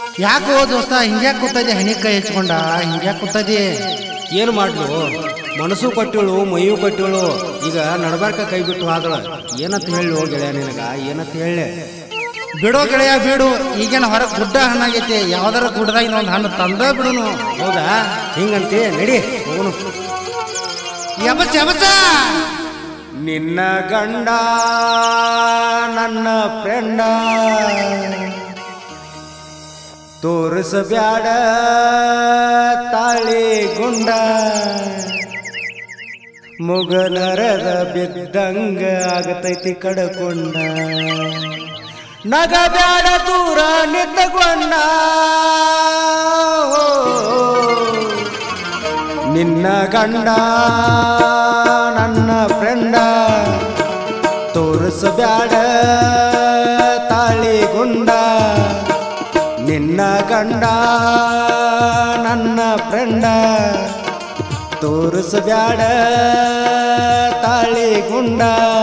ಯಾಕೋ ದೋಸ್ತ ಹಿಂಗ್ಯಾಕ್ ಕೂತದೆ ಹನಿ ಕೈ ಹಚ್ಕೊಂಡ ಹಿಂಗ್ಯಾಕ್ ಕೂತದಿ ಏನು ಮಾಡ್ಲು ಮನಸ್ಸು ಕೊಟ್ಟಿಳು ಮೈಯು ಕೊಟ್ಟಿಳು ಈಗ ನಡ್ಬಾರ್ಕ ಕೈ ಬಿಟ್ಟು ಹೋದಳ ಏನಂತ ಹೇಳಿ ಗೆಳೆಯ ನಿನಗ ಏನಂತ ಹೇಳಿ ಬಿಡೋ ಗೆಳೆಯ ಬಿಡು ಈಗೇನ ಹೊರಗೆ ಗುಡ್ಡ ಹಣ್ಣಾಗೈತಿ ಯಾವ್ದಾರ ಗುಡ್ಡದಾಗ ಇನ್ನೊಂದು ಹಣ್ಣು ತಂದ ಬಿಡುನು ಹೌದಾ ಹಿಂಗಂತೆ ನಡಿ ಹೋಗುನು ಯಬಸ್ ಯಬಸ ನಿನ್ನ ಗಂಡ ನನ್ನ ಫ್ರೆಂಡ ತೋರಿಸಬ್ಯಾಡ ತಾಳಿ ಗುಂಡ ಮುಗನರದ ಬಿದ್ದಂಗ ಆಗತೈತಿ ಕಡಕೊಂಡ ನಗಬ್ಯಾಡ ದೂರ ನಿಂತಗೊಂಡ ನಿನ್ನ ಗಂಡ ನನ್ನ ಫ್ರೆಂಡ ತೋರಿಸಬ್ಯಾಡ ತಾಳಿ ಗುಂಡ ನಿನ್ನ ಗಂಡ ನನ್ನ ಫ್ರೆಂಡ ತೋರಿಸಬ್ಯಾಡ ತಾಳಿ ಗುಂಡ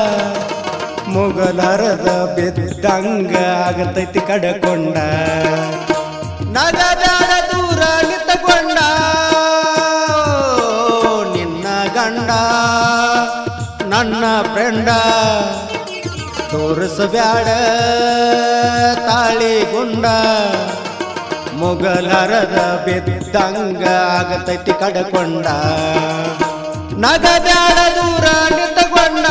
ಮುಗಲರದ ಬಿದ್ದಂಗ ಆಗತೈತಿ ಕಡಕೊಂಡ ನಗದಾಡ ದೂರ ನಿಂತಕೊಂಡ ನಿನ್ನ ಗಂಡ ನನ್ನ ಫ್ರೆಂಡ ತೋರಿಸಬ್ಯಾಡ ತಾಳಿ ಗುಂಡ ಮುಗಲರದ ಬಿದ್ದಂಗ ಆಗತೈತಿ ಕಡಕೊಂಡ ನಗಬ್ಯಾಡ ದೂರ ನಿಂತಕೊಂಡ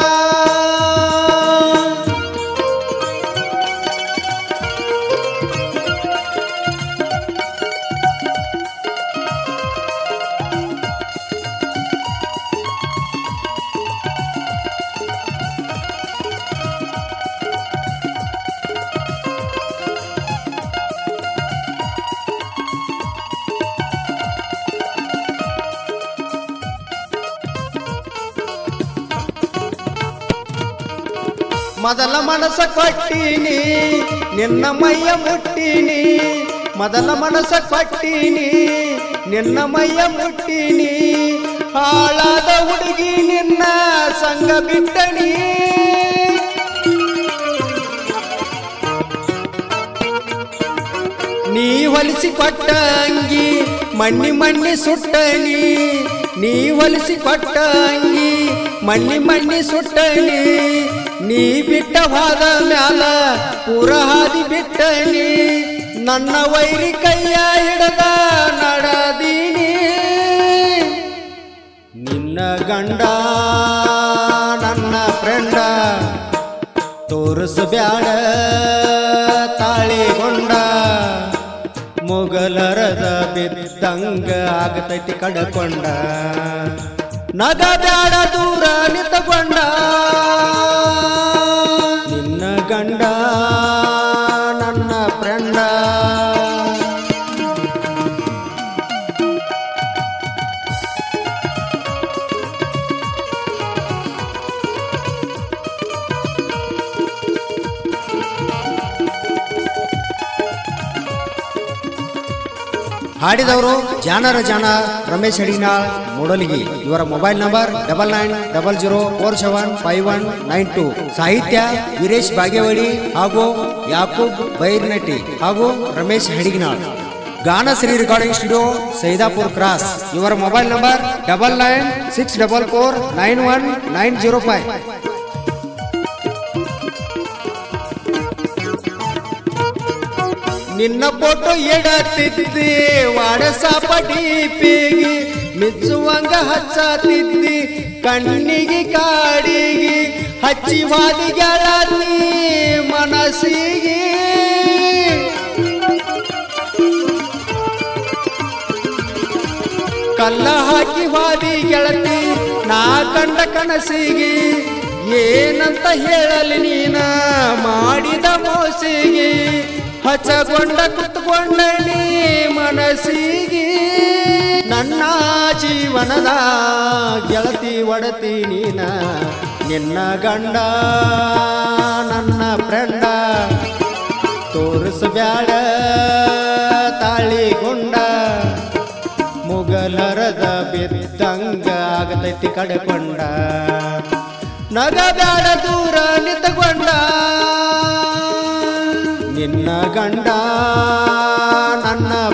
ಮೊದಲ ಮನಸ ಕೊಟ್ಟೀನಿ ನಿನ್ನ ಮೈಯ ಮುಟ್ಟೀನಿ ಮೊದಲ ಮನಸ ಕೊಟ್ಟೀನಿ ನಿನ್ನ ಮೈಯ ಮುಟ್ಟೀನಿ ಹಾಳಾದ ಹುಡುಗಿ ನಿನ್ನ ಸಂಗ ಬಿಟ್ಟಣಿ ನೀ ಹೊಲಿಸಿ ಕೊಟ್ಟ ಅಂಗಿ ಮಣ್ಣಿ ಮಣ್ಣಿ ಸುಟ್ಟಣಿ ನೀ ಹೊಲಿಸಿ ಕೊಟ್ಟ ಅಂಗಿ ಮಣ್ಣಿ ಮಣ್ಣಿ ಸುಟ್ಟಣಿ ನೀ ಬಿಟ್ಟ ಹೋದ ಮ್ಯಾಲ ಪೂರ ಹಾದಿ ಬಿಟ್ಟಣಿ ನನ್ನ ವೈರಿ ಕೈಯ ಹಿಡದ ನಡದೀನಿ ನಿನ್ನ ಗಂಡ ನನ್ನ ಫ್ರೆಂಡ ತೋರಿಸಬ್ಯಾಡ ತಾಳಿಗೊಂಡ ಮುಗಲರದ ಬಿದ್ದಂಗ ಆಗತೈತಿ ಕಡಕೊಂಡ ನಗಬ್ಯಾಡ ದೂರ ನಿಂತಕೊಂಡ ನಿನ್ನ ಗಂಡ ನನ್ನ ಫ್ರೆಂಡ ಹಾಡಿದವರು ಜಾನರ ಜಾನ ರಮೇಶ್ ಹಡಿನಾಳ್ ಮೂಡಲಗಿ ಇವರ mobile number double nine double zero four seven five one nine two ಸಾಹಿತ್ಯ ವೀರೇಶ್ ಬಾಗೇವಾಡಿ ಹಾಗೂ ಯಾಕೂಬ್ ಬೈರ್ನಟ್ಟಿ ಹಾಗೂ Ramesh Hadiginal Ganashree recording studio Saidapur cross ಇವರ mobile number double nine six double four nine one nine zero five ನಿನ್ನ ಫೋಟೋ ಎಡತಿದ್ದಿ ವಾಡಸಾಪ ಡಿಪಿಗಿ ಮಿಚ್ಚುವಂಗ ಹಚ್ಚತಿದ್ದಿ ಕಣ್ಣಿಗೆ ಕಾಡಿಗೆ ಹಚ್ಚಿ ವಾದಿ ಗೆಳತಿ ಮನಸ್ಸಿಗೆ ಕಲ್ಲ ಹಾಕಿ ವಾದಿ ಗೆಳತಿ ನಾ ಕಂಡ ಕನಸಿಗೆ ಏನಂತ ಹೇಳಲಿ ನೀನ ಮಾಡಿದ ಮೋಸಿಗೆ ಹಚ್ಚಗೊಂಡ ಕುತ್ಕೊಂಡ ನೀ ಮನಸ್ಸಿಗೆ ನನ್ನ ಜೀವನದ ಗೆಳತಿ ಒಡತಿ ನೀನ ನಿನ್ನ ಗಂಡ ನನ್ನ ಫ್ರೆಂಡ ತೋರಿಸಬ್ಯಾಡ ತಾಳಿಗೊಂಡ ಮುಗಲರದ ಬಿದ್ದಂಗ ಆಗತೈತಿ ಕಡಕೊಂಡ ನಗಬ್ಯಾಡ ದೂರ ನಿಂತಕೊಂಡ ನಿನ್ನ ಗಂಡ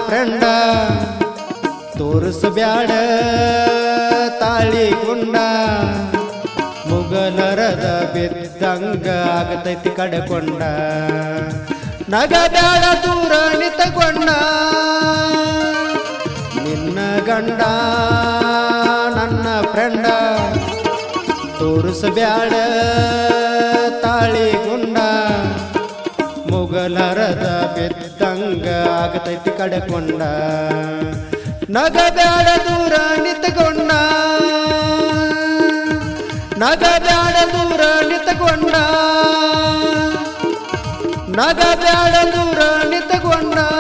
ಫ್ರೆಂಡ ತೋರಿಸಬ್ಯಾಡ ತಾಳಿ ಗುಂಡ ಮುಗಲರದ ಬಿದ್ದಂಗ ಆಗತೈತಿ ಕಡಕೊಂಡ ನಗಬ್ಯಾಡ ದೂರ ನಿಂತಕೊಂಡ ನಿನ್ನ ಗಂಡ ನನ್ನ ಫ್ರೆಂಡ ತೋರಿಸಬ್ಯಾಡ ತಾಳಿ ಗುಂಡ ಮುಗಲರದ ಬಿದ್ದಂಗ ಆಗತೈತಿ ಕಡಕೊಂಡ ನಗಬ್ಯಾಡ ದೂರ ನಿಂತಕೊಂಡ ನಗಬ್ಯಾಡ ದೂರ ನಿಂತಕೊಂಡ ನಗಬ್ಯಾಡ ದೂರ ನಿಂತಕೊಂಡ